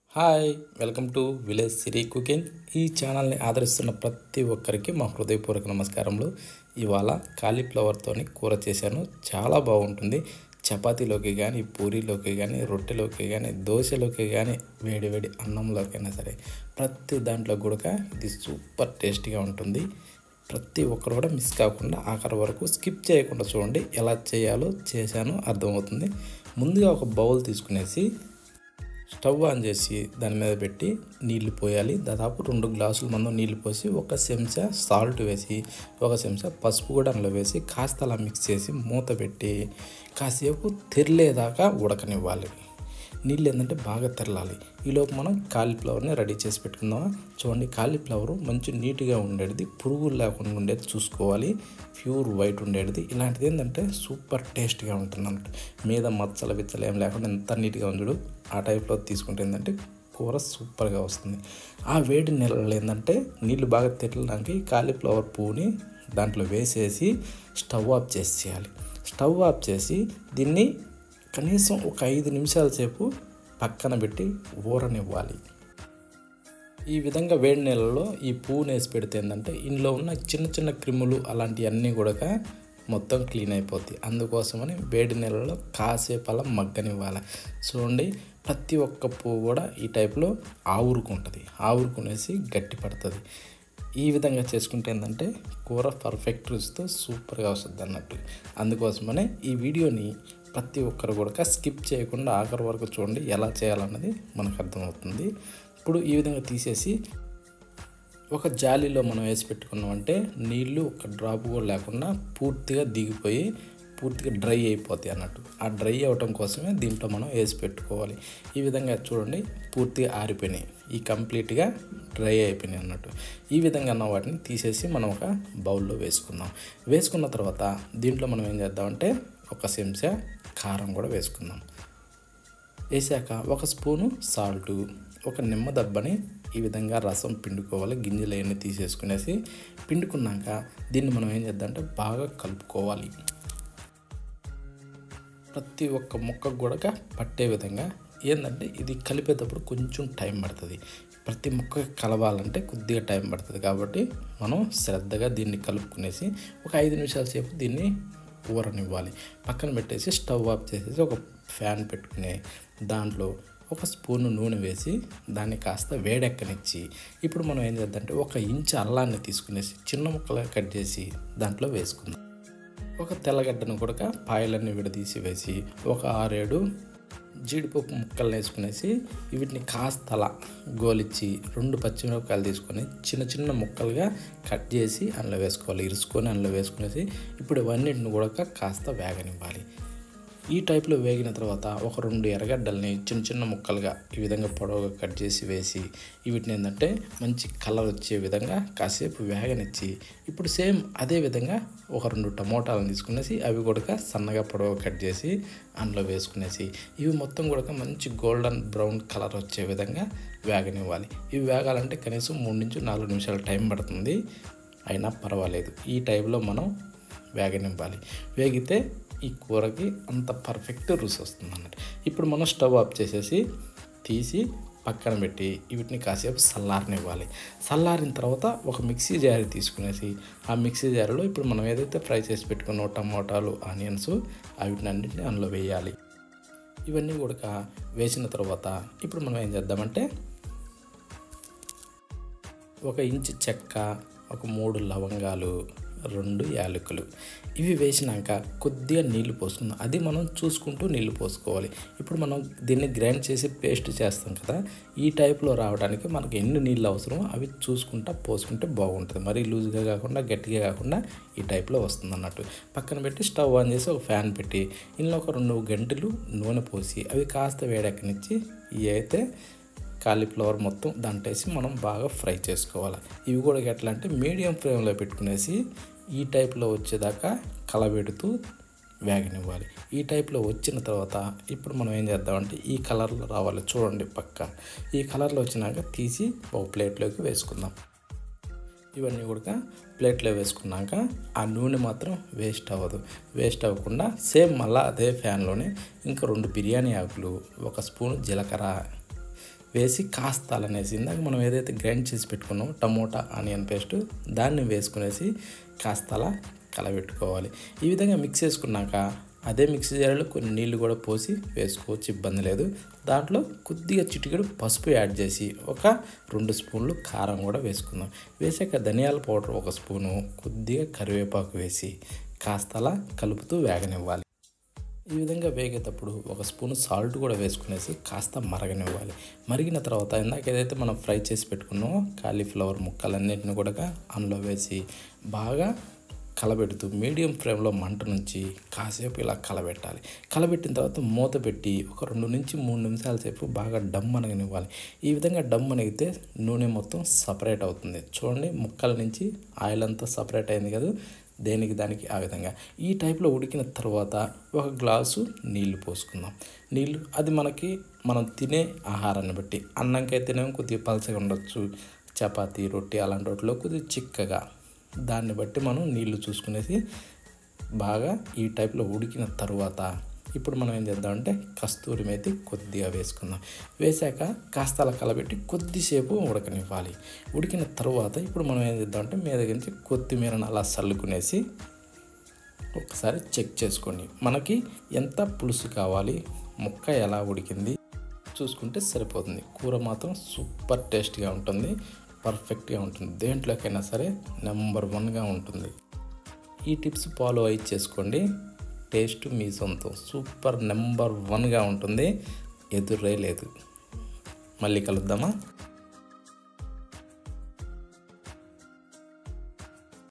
hi welcome to village Siri cooking ఈ ఛానల్ని ఆదరిస్తున్న ప్రతి ఒక్కరికి మా హృదయపూర్వక నమస్కారములు ఇవాళ కాలీఫ్లవర్తోని కూర చేశాను చాలా బాగుంటుంది చపాతీలోకి కానీ పూరీలోకి కానీ రొట్టెలోకి కానీ దోశలోకి కానీ వేడి వేడి అన్నంలోకైనా సరే ప్రతి దాంట్లో కూడా ఇది సూపర్ టేస్టీగా ఉంటుంది ప్రతి ఒక్కరు కూడా మిస్ కాకుండా ఆఖరి వరకు స్కిప్ చేయకుండా చూడండి ఎలా చేయాలో చేశాను అర్థమవుతుంది ముందుగా ఒక బౌల్ తీసుకునేసి స్టవ్ ఆన్ చేసి దాని మీద పెట్టి నీళ్లు పోయాలి దాదాపు రెండు గ్లాసుల మందం నీళ్లు పోసి ఒక చెంచా సాల్ట్ వేసి ఒక చెంచా పసుపు కూడా అందులో వేసి కాస్త అలా మిక్స్ చేసి మూత పెట్టి కాసేపు తెరలేదాకా ఉడకనివ్వాలి నీళ్ళు ఏంటంటే బాగా తెరలాలి ఈలోపు మనం కాలీఫ్లవర్ని రెడీ చేసి పెట్టుకుందామా చూడండి కాలీఫ్లవర్ మంచి నీట్గా ఉండేది పురుగులు లేకుండా ఉండేది చూసుకోవాలి ప్యూర్ వైట్ ఉండేది ఇలాంటిది ఏంటంటే సూపర్ టేస్ట్గా ఉంటుంది అన్నట్టు మీద మచ్చల బిచ్చలు ఏం లేకుండా ఎంత నీట్గా ఉంచడు ఆ టైప్లో తీసుకుంటే ఏంటంటే కూర సూపర్గా వస్తుంది ఆ వేడి నెలలో ఏంటంటే నీళ్ళు బాగా తెరలడానికి కాలీఫ్లవర్ పువ్వుని దాంట్లో వేసేసి స్టవ్ ఆఫ్ చేసేయాలి స్టవ్ ఆఫ్ చేసి దీన్ని కనీసం ఒక ఐదు నిమిషాల సేపు పక్కన పెట్టి ఊరనివ్వాలి ఈ విధంగా వేడి నీళ్ళలో ఈ పువ్వుని వేసి పెడితే ఏంటంటే ఇందులో ఉన్న చిన్న చిన్న క్రిములు అలాంటివన్నీ కూడా మొత్తం క్లీన్ అయిపోతాయి అందుకోసమని వేడి నీళ్ళలో కాసేపు అలా మగ్గనివ్వాలి చూడండి ప్రతి ఒక్క పువ్వు కూడా ఈ టైప్లో ఆవురుకుంటుంది ఆవురుకునేసి గట్టి పడుతుంది ఈ విధంగా చేసుకుంటే ఏంటంటే కూర పర్ఫెక్ట్ రుచితో సూపర్గా వస్తుంది అన్నట్టు అందుకోసమనే ఈ వీడియోని ప్రతి ఒక్కరు కూడా స్కిప్ చేయకుండా ఆఖరి వరకు చూడండి ఎలా చేయాలన్నది మనకు అర్థమవుతుంది ఇప్పుడు ఈ విధంగా తీసేసి ఒక జాలీలో మనం వేసి పెట్టుకున్నామంటే నీళ్ళు ఒక డ్రాప్ కూడా లేకుండా పూర్తిగా దిగిపోయి పూర్తిగా డ్రై అయిపోతాయి అన్నట్టు ఆ డ్రై అవ్వటం కోసమే దీంట్లో మనం వేసి పెట్టుకోవాలి ఈ విధంగా చూడండి పూర్తిగా ఆరిపోయినాయి ఈ కంప్లీట్గా డ్రై అయిపోయినాయి అన్నట్టు ఈ విధంగా ఉన్న వాటిని తీసేసి మనం ఒక బౌల్లో వేసుకుందాం వేసుకున్న తర్వాత దీంట్లో మనం ఏం చేద్దామంటే ఒక చెంచా కారం కూడా వేసుకుందాం వేసాక ఒక స్పూను సాల్టు ఒక నిమ్మ దబ్బని ఈ విధంగా రసం పిండుకోవాలి గింజలు అవన్నీ తీసేసుకునేసి పిండుకున్నాక దీన్ని మనం ఏం చేద్దామంటే బాగా కలుపుకోవాలి ప్రతి ఒక్క ముక్కకు కూడా పట్టే విధంగా ఏంటంటే ఇది కలిపేటప్పుడు కొంచెం టైం పడుతుంది ప్రతి ముక్క కలవాలంటే కొద్దిగా టైం పడుతుంది కాబట్టి మనం శ్రద్ధగా దీన్ని కలుపుకునేసి ఒక ఐదు నిమిషాల సేపు దీన్ని ఊరనివ్వాలి పక్కన పెట్టేసి స్టవ్ ఆఫ్ చేసేసి ఒక ఫ్యాన్ పెట్టుకుని దాంట్లో ఒక స్పూన్ నూనె వేసి దాన్ని కాస్త వేడెక్కనిచ్చి ఇప్పుడు మనం ఏం చేద్దామంటే ఒక ఇంచు అల్లాన్ని తీసుకునేసి చిన్న ముక్కలుగా కట్ చేసి దాంట్లో వేసుకుందాం ఒక తెల్లగడ్డను కూడా పాయలన్నీ విడదీసి వేసి ఒక ఆరేడు జీడిపప్పు ముక్కలు వేసుకునేసి వీటిని కాస్త అలా గోలిచ్చి రెండు పచ్చిమిరపకాయలు తీసుకొని చిన్న చిన్న ముక్కలుగా కట్ చేసి అందులో వేసుకోవాలి ఇరుసుకొని అందులో వేసుకునేసి ఇప్పుడు ఇవన్నిటిని కూడా కాస్త వేగనివ్వాలి ఈ టైప్లో వేగిన తర్వాత ఒక రెండు ఎర్రగడ్డల్ని చిన్న చిన్న ముక్కలుగా ఈ విధంగా పొడవుగా కట్ చేసి వేసి వీటిని ఏంటంటే మంచి కలర్ వచ్చే విధంగా కాసేపు వేగనిచ్చి ఇప్పుడు సేమ్ అదే విధంగా ఒక రెండు టమోటాలను తీసుకునేసి అవి కూడా సన్నగా పొడవుగా కట్ చేసి అందులో వేసుకునేసి ఇవి మొత్తం కూడా మంచి గోల్డెన్ బ్రౌన్ కలర్ వచ్చే విధంగా వేగనివ్వాలి ఇవి వేగాలంటే కనీసం మూడు నుంచి నాలుగు నిమిషాలు టైం పడుతుంది అయినా పర్వాలేదు ఈ టైంలో మనం వేగనివ్వాలి వేగితే ఈ కూరకి అంత పర్ఫెక్ట్ రుచి వస్తుంది అన్నట్టు ఇప్పుడు మనం స్టవ్ ఆఫ్ చేసేసి తీసి పక్కన పెట్టి వీటిని కాసేపు చల్లారనివ్వాలి చల్లారిన తర్వాత ఒక మిక్సీ జారి తీసుకునేసి ఆ మిక్సీ జారిలో ఇప్పుడు మనం ఏదైతే ఫ్రై చేసి పెట్టుకున్న టమోటాలు ఆనియన్స్ వీటినన్నింటినీ అందులో వేయాలి ఇవన్నీ కూడా వేసిన తర్వాత ఇప్పుడు మనం ఏం చేద్దామంటే ఒక ఇంచు చెక్క ఒక మూడు లవంగాలు రెండు యాలకులు ఇవి వేసినాక కొద్దిగా నీళ్లు పోసుకుందాం అది మనం చూసుకుంటూ నీళ్లు పోసుకోవాలి ఇప్పుడు మనం దీన్ని గ్రైండ్ చేసి పేస్ట్ చేస్తాం కదా ఈ టైప్లో రావడానికి మనకి ఎన్ని నీళ్ళు అవసరమో అవి చూసుకుంటా పోసుకుంటే బాగుంటుంది మరీ లూజ్గా కాకుండా గట్టిగా కాకుండా ఈ టైప్లో వస్తుంది అన్నట్టు పక్కన పెట్టి స్టవ్ ఆన్ చేసి ఒక ఫ్యాన్ పెట్టి ఇందులో ఒక రెండు గంటలు నూనె పోసి అవి కాస్త వేడెక్కనిచ్చి ఇవి అయితే కాలీఫ్లవర్ మొత్తం దాంటేసి మనం బాగా ఫ్రై చేసుకోవాలి ఇవి కూడా ఎట్లా అంటే మీడియం ఫ్లేమ్లో పెట్టుకునేసి ఈ టైప్లో వచ్చేదాకా కలబెడుతూ వేగనివ్వాలి ఈ టైప్లో వచ్చిన తర్వాత ఇప్పుడు మనం ఏం చేద్దామంటే ఈ కలర్లో రావాలి చూడండి పక్క ఈ కలర్లో వచ్చినాక తీసి ఒక ప్లేట్లోకి వేసుకుందాం ఇవన్నీ కూడా ప్లేట్లో వేసుకున్నాక ఆ నూనె మాత్రం వేస్ట్ అవ్వదు వేస్ట్ అవ్వకుండా సేమ్ మళ్ళీ అదే ఫ్యాన్లోనే ఇంకా రెండు బిర్యానీ ఆకులు ఒక స్పూన్ జీలకర్ర వేసి కాస్త అలనేసి ఇందాక మనం ఏదైతే గ్రైండ్ చేసి పెట్టుకున్నామో టమోటా ఆనియన్ పేస్ట్ దాన్ని వేసుకునేసి కాస్త అలా కలబెట్టుకోవాలి ఈ విధంగా మిక్స్ చేసుకున్నాక అదే మిక్సీ జార్లో కొన్ని నీళ్లు కూడా పోసి వేసుకోవచ్చు ఇబ్బంది లేదు దాంట్లో కొద్దిగా చిటికెడు పసుపు యాడ్ చేసి ఒక రెండు స్పూన్లు కారం కూడా వేసుకుందాం వేసాక ధనియాల పౌడర్ ఒక స్పూను కొద్దిగా కరివేపాకు వేసి కాస్త అలా కలుపుతూ వేగనివ్వాలి ఈ విధంగా వేగేటప్పుడు ఒక స్పూన్ సాల్ట్ కూడా వేసుకునేసి కాస్త మరగనివ్వాలి మరిగిన తర్వాత ఇందాక ఏదైతే మనం ఫ్రై చేసి పెట్టుకున్నామో కాలీఫ్లవర్ ముక్కలన్నింటిని కూడా అందులో వేసి బాగా కలబెడుతూ మీడియం ఫ్లేమ్లో మంట నుంచి కాసేపు ఇలా కలబెట్టాలి కలబెట్టిన తర్వాత మూత పెట్టి ఒక రెండు నుంచి మూడు నిమిషాల సేపు బాగా డమ్ అనగనివ్వాలి ఈ విధంగా డమ్ అనిగితే నూనె మొత్తం సపరేట్ అవుతుంది చూడండి ముక్కల నుంచి ఆయిల్ అంతా సపరేట్ అయింది కదా దేనికి దానికి ఆ విధంగా ఈ టైప్లో ఉడికిన తర్వాత ఒక గ్లాసు నీళ్లు పోసుకుందాం నీళ్ళు అది మనకి మనం తినే ఆహారాన్ని బట్టి అన్నంకైతేనేమో కొద్దిగా పలచగా ఉండొచ్చు చపాతీ రొట్టి అలాంటి వాటిలో కొద్దిగా చిక్కగా దాన్ని బట్టి మనం నీళ్లు చూసుకునేసి బాగా ఈ టైప్లో ఉడికిన తర్వాత ఇప్పుడు మనం ఏం చేద్దామంటే కస్తూరి మేతి కొద్దిగా వేసుకుందాం వేసాక కాస్త అలా కలబెట్టి కొద్దిసేపు ఉడకనివ్వాలి ఉడికిన తర్వాత ఇప్పుడు మనం ఏం చేద్దామంటే మీద నుంచి కొత్తిమీరను అలా చల్లుకునేసి ఒకసారి చెక్ చేసుకోండి మనకి ఎంత పులుసు కావాలి ముక్క ఎలా ఉడికింది చూసుకుంటే సరిపోతుంది కూర మాత్రం సూపర్ టేస్ట్గా ఉంటుంది పర్ఫెక్ట్గా ఉంటుంది దేంట్లోకైనా సరే నెంబర్ వన్గా ఉంటుంది ఈ టిప్స్ ఫాలో అయి చేసుకోండి టేస్ట్ మీ సొంతం సూపర్ నెంబర్ వన్గా ఉంటుంది ఎదురే లేదు మళ్ళీ కలుద్దామా